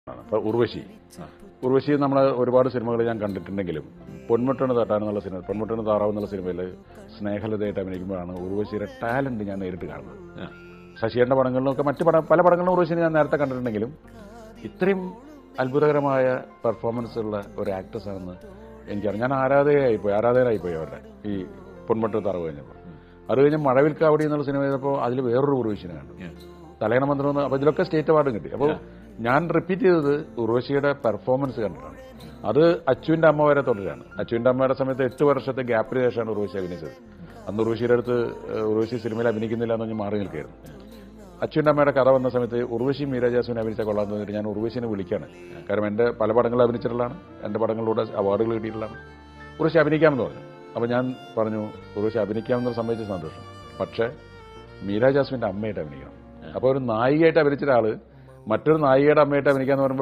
അപ്പൊ ഉർവശി ഉർവശി നമ്മൾ ഒരുപാട് സിനിമകൾ ഞാൻ കണ്ടിട്ടുണ്ടെങ്കിലും പൊന്മുട്ടണ് തട്ടാൻ എന്നുള്ള സിനിമ പൊന്മുട്ടണ് താറാവ് എന്നുള്ള സിനിമയിൽ സ്നേഹലതയായിട്ട് അഭിനയിക്കുമ്പോഴാണ് ഉർവശിയുടെ ടാലന്റ് ഞാൻ നേരിട്ട് കാണുന്നത് ശശിയുടെ പടങ്ങളിലൊക്കെ മറ്റ് പട പല പടങ്ങളിലും ഉർവശിനെ ഞാൻ നേരത്തെ കണ്ടിട്ടുണ്ടെങ്കിലും ഇത്രയും അത്ഭുതകരമായ പെർഫോമൻസ് ഉള്ള ഒരു ആക്ട്രസ് ആണെന്ന് എനിക്കറിയാം ഞാൻ ആരാധകയായിപ്പോയി ആരാധകനായിപ്പോയി അവരുടെ ഈ പൊന്മുട്ട താറാവ് കഴിഞ്ഞപ്പോൾ അത് കഴിഞ്ഞ് മഴവിൽ കാവടി എന്നുള്ള സിനിമ ചെയ്തപ്പോൾ അതിൽ വേറൊരു ഉർവശിനെ കണ്ടു തലയണ മന്ത്രം എന്ന് അപ്പോൾ ഇതിലൊക്കെ സ്റ്റേറ്റ് അവാർഡും കിട്ടി അപ്പോൾ ഞാൻ റിപ്പീറ്റ് ചെയ്തത് ഉർവശിയുടെ പെർഫോമൻസ് കണ്ടിട്ടാണ് അത് അച്ചുവിന്റെ അമ്മ വരെ തുടരാണ് അച്ചുവിന്റെ അമ്മയുടെ സമയത്ത് എട്ട് വർഷത്തെ ഗ്യാപ്പിന് ശേഷമാണ് ഉർവശി അഭിനയിച്ചത് അന്ന് ഉർവശിയുടെ അടുത്ത് ഏഹ്, ഉർവശി സിനിമയിൽ അഭിനയിക്കുന്നില്ല എന്ന് പറഞ്ഞ് മാറി നിൽക്കുകയായിരുന്നു അച്ചുവിന്റെ അമ്മയുടെ കഥ വന്ന സമയത്ത് ഉർവശി മീര ജാസ്മിൻ അഭിനയിച്ച കൊള്ളാൻ തോന്നിയിട്ട് ഞാൻ ഉർവശിനെ വിളിക്കാണ് കാരണം എന്റെ പല പടങ്ങളിൽ അഭിനയിച്ചിട്ടുള്ളതാണ് എന്റെ പടങ്ങളിലൂടെ അവാർഡുകൾ കിട്ടിയിട്ടുള്ളതാണ് ഉർവശി അഭിനയിക്കാമെന്ന് പറഞ്ഞു അപ്പോൾ ഞാൻ പറഞ്ഞു ഉർവശി അഭിനയിക്കാമെന്ന് സംബന്ധിച്ച സന്തോഷം പക്ഷേ മീര ജാസ്മിന്റെ അമ്മയായിട്ട് അഭിനയിക്കണം അപ്പോൾ ഒരു നായികയായിട്ട് അഭിനയിച്ച ഒരാള് മറ്റൊരു നായികയുടെ അമ്മയായിട്ട് അഭിനയിക്കാന്ന് പറയുമ്പോൾ